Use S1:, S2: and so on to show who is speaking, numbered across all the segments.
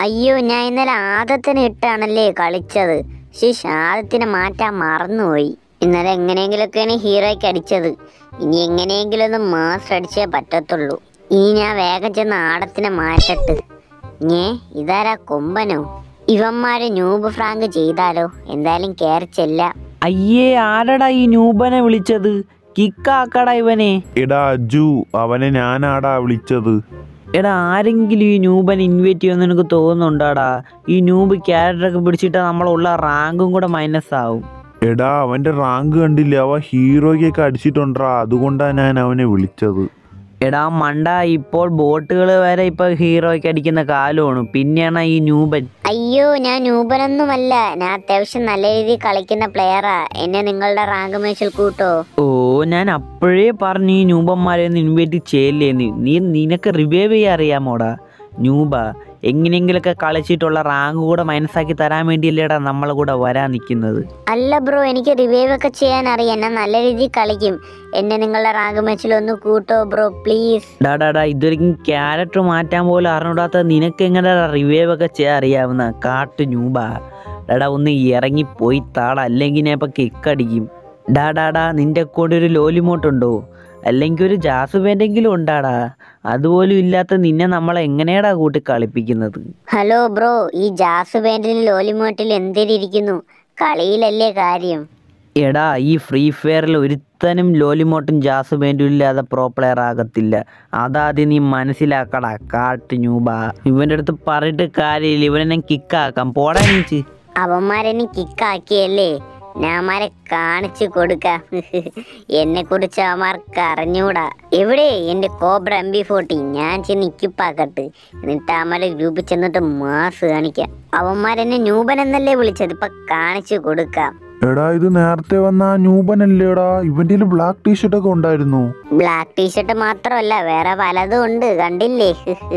S1: അയ്യോ ഞാൻ ഇന്നലെ ആദത്തിന് ഇട്ടാണല്ലേ കളിച്ചത് ശിഷ് ആദത്തിനെ മാറ്റാൻ മറന്നുപോയി ഇന്നലെ എങ്ങനെയെങ്കിലൊക്കെയാണ് ഹീറോയ്ക്ക് അടിച്ചത് ഇനി എങ്ങനെയെങ്കിലും ഒന്ന് മാസ് അടിച്ചേ പറ്റത്തുള്ളൂ ഇനി ഞാൻ വേഗം ചെന്ന് ആടത്തിനെ മാറ്റട്ട് ഞേ ഇതാരാ കൊമ്പനോ ഇവന്മാര് ന്യൂബ് ഫ്രാങ്ക് ചെയ്താലോ എന്തായാലും കയറി ചെല്ലാം
S2: അയ്യേ ആരടാ ഈ നൂപനെ വിളിച്ചത് കിക്കാക്കടാ ഇവനെ
S3: എടാ അജു അവനെ ഞാനാടാ വിളിച്ചത്
S2: എടാ ആരെങ്കിലും ഈ നൂബനെ ഇൻവൈറ്റ് ചെയ്യുമെന്ന് എനിക്ക് തോന്നുന്നുണ്ടാടാ ഈ നൂബ് ക്യാരക്ടറൊക്കെ പിടിച്ചിട്ട് നമ്മളുള്ള റാങ്കും കൂടെ മൈനസ് ആവും
S3: എടാ അവന്റെ റാങ്ക് കണ്ടില്ല അവ ഹീറോയ്ക്കൊക്കെ അടിച്ചിട്ടുണ്ടാ അതുകൊണ്ടാ ഞാൻ അവനെ വിളിച്ചത്
S2: എടാ മണ്ട ഇപ്പോൾ ബോട്ടുകൾ വരെ ഇപ്പൊ ഹീറോയ്ക്ക് അടിക്കുന്ന കാലമാണ് പിന്നെയാണ് ഈ നൂബൻ
S1: അയ്യോ ഞാൻ നൂപനൊന്നുമല്ല ഞാൻ അത്യാവശ്യം നല്ല രീതിയിൽ കളിക്കുന്ന പ്ലെയറാ എന്നെ നിങ്ങളുടെ റാങ്ക് മാച്ചിൽ കൂട്ടോ
S2: ഓ ഞാൻ അപ്പോഴേ പറഞ്ഞു ഈ നൂബന്മാരെ ഒന്ന് ഇൻവൈറ്റ് ചെയ്യല്ലേന്ന് നീ നിനക്ക് റിവൈവ് ചെയ്യാൻ അറിയാമോടാ നൂബ എങ്ങനെയെങ്കിലൊക്കെ കളിച്ചിട്ടുള്ള റാങ്ക് കൂടെ മനസ്സാക്കി തരാൻ വേണ്ടിയല്ലേടാ നമ്മളെ കൂടെ വരാൻ നിൽക്കുന്നത്
S1: അല്ല ബ്രോ എനിക്ക് റിവൈവ് ഒക്കെ ചെയ്യാൻ അറിയാം ഞാൻ നല്ല രീതിയിൽ കളിക്കും എന്നെ നിങ്ങളുടെ റാങ്ക് മാച്ചിൽ ഒന്ന് കൂട്ടോ ബ്രോ പ്ലീസ്
S2: ഡാടാ ഇതൊരിക്കും ക്യാരക്ടർ മാറ്റാൻ പോലും അറിഞ്ഞൂടാത്ത നിനക്ക് എങ്ങനെ റിവൈവ് ഒക്കെ ചെയ്യാൻ അറിയാവുന്ന കാട്ടു ന്യൂബാ ഡാടാ ഒന്ന് ഇറങ്ങിപ്പോയി താടാ അല്ലെങ്കിൽ ഞാൻ ഇപ്പം കിക്കടിക്കും ഡാടാടാ നിന്റെ കൂടെ ഒരു ലോലിമോട്ടുണ്ടോ അല്ലെങ്കിൽ ഒരു ജാസ് വേണ്ടെങ്കിലും ഉണ്ടാടാ അതുപോലും ഇല്ലാത്ത നിന്നെ നമ്മളെ എങ്ങനെയാടാ കൂട്ടി കളിപ്പിക്കുന്നത്
S1: ഹലോ ബ്രോ ഈ ജാസ് ബാൻഡിൽ ലോലിമോട്ടിൽ എന്തിരിക്കുന്നു കളിയിലല്ലേ കാര്യം
S2: എടാ ഈ ഫ്രീ ഫയറിൽ ഒരുത്തനും ലോലിമോട്ടും ജാസ് ബാൻഡും ഇല്ലാതെ പ്രോ പ്ലെയർ ആകത്തില്ല അതാദ്യം നീ മനസ്സിലാക്കടാ കാട്ട് ന്യൂബാ ഇവൻ്റെ അടുത്ത് പറഞ്ഞിട്ട് കാര്യമില്ല ഇവനെ ഞാൻ കിക്കാക്കാം പോടാ നീച്ച്
S1: അവന്മാരെന്നെ കിക്കാക്കിയല്ലേ ഞാമാരെ കാണിച്ചു കൊടുക്കാം എന്നെ കുറിച്ച് അവന്മാർക്ക് അറിഞ്ഞൂടാ എവിടെ എന്റെ കോബ്ര എം ബി ഫോർട്ടി ഞാൻ ചെന്ന് ഇക്കിപ്പാക്കട്ട് എന്നിട്ട് അവന്മാരെ ഗ്രൂപ്പിൽ ചെന്നിട്ട് മാസ് കാണിക്കാം അവന്മാരെന്നെ ന്യൂബൻ എന്നല്ലേ വിളിച്ചത് ഇപ്പൊ കാണിച്ചു കൊടുക്കാം
S3: എടാ ഇത് നേരത്തെ വന്ന ആ ന്യൂബനല്ലേടാ ഇവന്റെ ബ്ലാക്ക് ടീഷർട്ട് ഒക്കെ ഉണ്ടായിരുന്നു
S1: ബ്ലാക്ക് ടീഷർട്ട് മാത്രമല്ല വേറെ പലതും ഉണ്ട് കണ്ടില്ലേ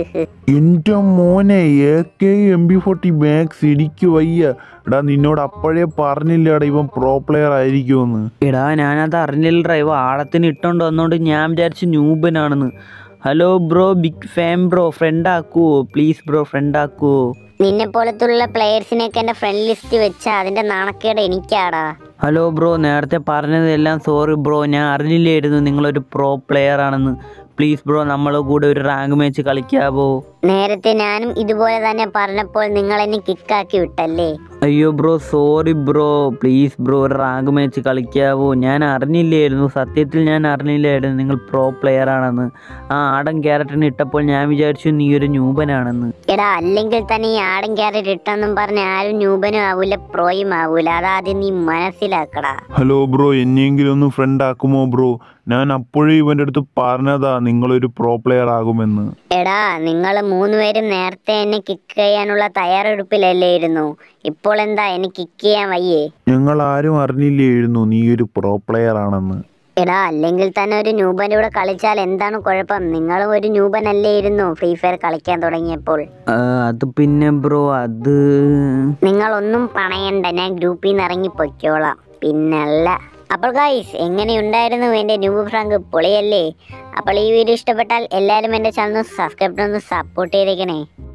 S3: എന്റെ മോനെ A K M B forty max ഇടിക്ക് വയ്യ എടാ നിന്നോട് അപ്പോഴേ പറഞ്ഞില്ലേടാ ഇവൻ പ്രോ പ്ലെയർ ആയിരിക്കുമെന്ന്
S2: എടാ ഞാനത് അറിഞ്ഞില്ല ഡ്രൈവ് ആഴത്തിന് ഇട്ടോണ്ട് വന്നോണ്ട് ഞാൻ വിചാരിച്ചു ന്യൂബനാണെന്ന് hello bro big fan bro friend ആക്കുവോ പ്ലീസ് ബ്രോ ഫ്രണ്ട് ആക്കുവോ
S1: നിന്നെ പോലത്തുള്ള പ്ലെയേഴ്സിനെയൊക്കെ എന്റെ ഫ്രണ്ട് ലിസ്റ്റ് വെച്ചാ അതിന്റെ നാണക്കേട് എനിക്കാടാ
S2: ഹലോ ബ്രോ നേരത്തെ പറഞ്ഞതെല്ലാം സോറി ബ്രോ ഞാൻ അറിഞ്ഞില്ലായിരുന്നു നിങ്ങളൊരു പ്രോ പ്ലെയർ ആണെന്ന് പ്ലീസ് ബ്രോ നമ്മളെ കൂടെ ഒരു റാങ്ക് മാച്ച് കളിക്കാവോ
S1: നേരത്തെ ഞാനും ഇതുപോലെ തന്നെ പറഞ്ഞപ്പോൾ നിങ്ങൾ എന്നെ കിക്കാക്കി വിട്ടല്ലേ
S2: അയ്യോ bro sorry bro please bro ഒരു റാങ്ക് മാച്ച് കളിക്കാവോ ഞാൻ അറിഞ്ഞില്ലായിരുന്നു സത്യത്തിൽ ഞാൻ അറിഞ്ഞില്ലായിരുന്നു നിങ്ങൾ പ്രോ പ്ലെയർ ആണെന്ന് ആ ആടൻ ക്യാരക്ടറിന് ഇട്ടപ്പോൾ ഞാൻ വിചാരിച്ചു നീ ഒരു ന്യൂബനാണെന്ന്
S1: എടാ അല്ലെങ്കിൽ തന്നെ ഈ ആടൻ ക്യാരറ്റ് ഇട്ടെന്നും പറഞ്ഞ് ആരും ന്യൂബനും ആവൂല പ്രോയും ആവൂല അതാദ്യം നീ മനസ്സിലാക്കടാ
S3: ഹലോ ബ്രോ എന്നെങ്കിലും ഒന്ന് ഫ്രണ്ട് ആക്കുമോ ബ്രോ ഞാൻ അപ്പോഴേ ഇവന്റെ അടുത്ത് പറഞ്ഞതാ നിങ്ങളൊരു പ്രോ പ്ലെയർ ആകുമെന്ന്
S1: എടാ നിങ്ങൾ മൂന്നുപേരും നേരത്തെ എന്നെ കിക്ക് ചെയ്യാനുള്ള തയ്യാറെടുപ്പിലല്ലേയിരുന്നു ഇപ്പോൾ എന്താ എന്നെ കിക്ക് ചെയ്യാൻ വയ്യേ
S3: ഞങ്ങൾ ആരും അറിഞ്ഞില്ലായിരുന്നു നീ ഒരു പ്രോ പ്ലെയർ ആണെന്ന്
S1: എടാ അല്ലെങ്കിൽ തന്നെ ഒരു ന്യൂബന്റെ കൂടെ കളിച്ചാൽ എന്താണ് കുഴപ്പം നിങ്ങളും ഒരു ന്യൂബൻ അല്ലേയിരുന്നു ഫ്രീ ഫയർ കളിക്കാൻ തുടങ്ങിയപ്പോൾ
S2: ആ, അത് പിന്നെ ബ്രോ അത്
S1: നിങ്ങളൊന്നും പണയണ്ട ഞാൻ ഗ്രൂപ്പിൽ നിന്ന് ഇറങ്ങി പൊയ്ക്കോളാം പിന്നല്ല അപ്പോൾ ഗൈസ് എങ്ങനെയുണ്ടായിരുന്നു എൻ്റെ ന്യൂബ് ഫ്രാങ്ക് പൊളിയല്ലേ അപ്പോൾ ഈ വീഡിയോ ഇഷ്ടപ്പെട്ടാൽ എല്ലാവരും എൻ്റെ ചാനൽ സബ്സ്ക്രൈബ് ഒന്ന് സപ്പോർട്ട് ചെയ്തേക്കണേ